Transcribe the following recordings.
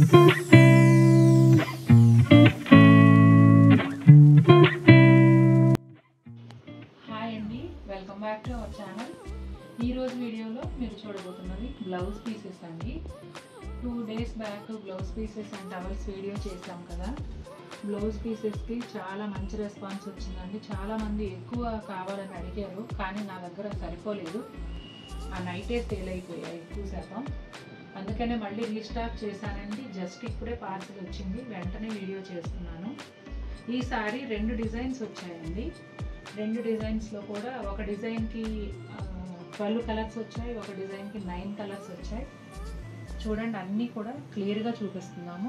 hi అండి welcome back to our channel ఈరోజు వీడియోలో మీరు చూడబోతున్నది బ్లౌజ్ పీసెస్ అండి two days back blouse pieces and towels video చేసాం కదా బ్లౌజ్ పీసెస్కి చాలా మంచి రెస్పాన్స్ వచ్చిందండి చాలామంది ఎక్కువ కావాలని అడిగారు కానీ నా దగ్గర సరిపోలేదు ఆ నైటే సేల్ అయిపోయాయి ఎక్కువ శాతం అందుకనే మళ్ళీ రీస్టాక్ చేశానండి జస్ట్ ఇప్పుడే పార్సిల్ వచ్చింది వెంటనే వీడియో చేస్తున్నాను ఈసారి రెండు డిజైన్స్ వచ్చాయండి రెండు డిజైన్స్లో కూడా ఒక డిజైన్కి ట్వెల్వ్ కలర్స్ వచ్చాయి ఒక డిజైన్కి నైన్ కలర్స్ వచ్చాయి చూడండి అన్నీ కూడా క్లియర్గా చూపిస్తున్నాము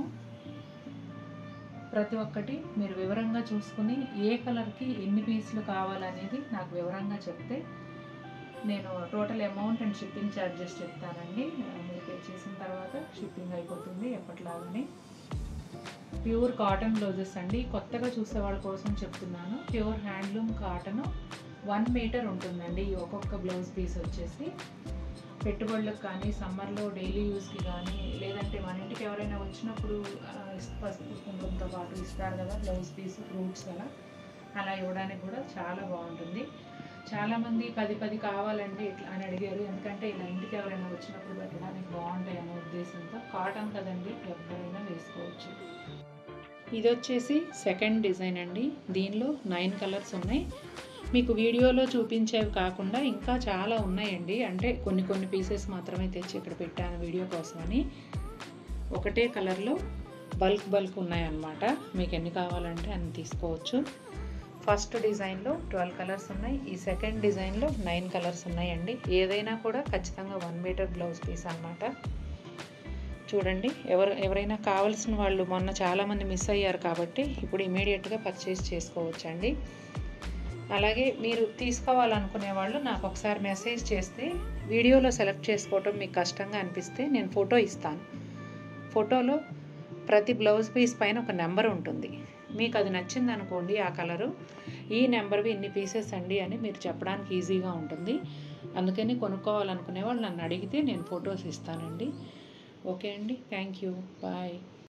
ప్రతి ఒక్కటి మీరు వివరంగా చూసుకుని ఏ కలర్కి ఎన్ని పీసులు కావాలనేది నాకు వివరంగా చెప్తే నేను total amount and shipping charges చెప్తానండి మీరు పే చేసిన తర్వాత షిప్పింగ్ అయిపోతుంది ఎప్పటిలాగానే ప్యూర్ కాటన్ బ్లౌజెస్ అండి కొత్తగా చూసే వాళ్ళ కోసం చెప్తున్నాను pure handloom cotton one metre ఉంటుందండి ఈ ఒక్కొక్క బ్లౌజ్ పీస్ వచ్చేసి పెట్టుబడులకు కానీ సమ్మర్లో డైలీ యూస్కి కానీ లేదంటే మన ఇంటికి ఎవరైనా వచ్చినప్పుడు ఆ, ఇస్- పసుపు కుంకుమతో పాటు ఇస్తారు కదా బ్లౌజ్ పీస్ ఫ్రూట్స్ అలా అలా ఇవ్వడానికి కూడా చాలా బాగుంటుంది చాలామంది పది పది కావాలండి ఇట్లా అని అడిగారు ఎందుకంటే ఇలా ఇంటికి ఎవరైనా వచ్చినప్పుడు పెట్టడానికి బాగుంటాయి అనే ఉద్దేశంతో కాటన్ కదండి ఎవరైనా వేసుకోవచ్చు ఇది వచ్చేసి సెకండ్ డిజైన్ అండి దీనిలో నైన్ కలర్స్ ఉన్నాయి మీకు వీడియోలో చూపించేవి కాకుండా ఇంకా చాలా ఉన్నాయండి అంటే కొన్ని కొన్ని పీసెస్ మాత్రమే తెచ్చి ఇక్కడ పెట్టాను వీడియో కోసమని ఒకటే కలర్లో బల్క్ బల్క్ ఉన్నాయన్నమాట మీకు ఎన్ని కావాలంటే అన్ని తీసుకోవచ్చు ఫస్ట్ డిజైన్లో ట్వెల్వ్ కలర్స్ ఉన్నాయి ఈ సెకండ్ డిజైన్లో నైన్ కలర్స్ ఉన్నాయండి ఏదైనా కూడా ఖచ్చితంగా వన్ మీటర్ బ్లౌజ్ పీస్ అన్నమాట చూడండి ఎవరు ఎవరైనా కావాల్సిన వాళ్ళు మొన్న చాలామంది మిస్ అయ్యారు కాబట్టి ఇప్పుడు ఇమీడియట్గా పర్చేస్ చేసుకోవచ్చండి అలాగే మీరు తీసుకోవాలనుకునే వాళ్ళు నాకు ఒకసారి మెసేజ్ చేస్తే వీడియోలో సెలెక్ట్ చేసుకోవటం మీకు కష్టంగా అనిపిస్తే నేను ఫోటో ఇస్తాను ఫోటోలో ప్రతి బ్లౌజ్ పీస్ పైన ఒక నెంబర్ ఉంటుంది మీకు అది నచ్చింది అనుకోండి ఆ కలరు ఈ నెంబర్వి ఇన్ని పీసెస్ అండి అని మీరు చెప్పడానికి ఈజీగా ఉంటుంది అందుకని కొనుక్కోవాలనుకునే వాళ్ళు నన్ను అడిగితే నేను ఫొటోస్ ఇస్తానండి ఓకే అండి థ్యాంక్ యూ బాయ్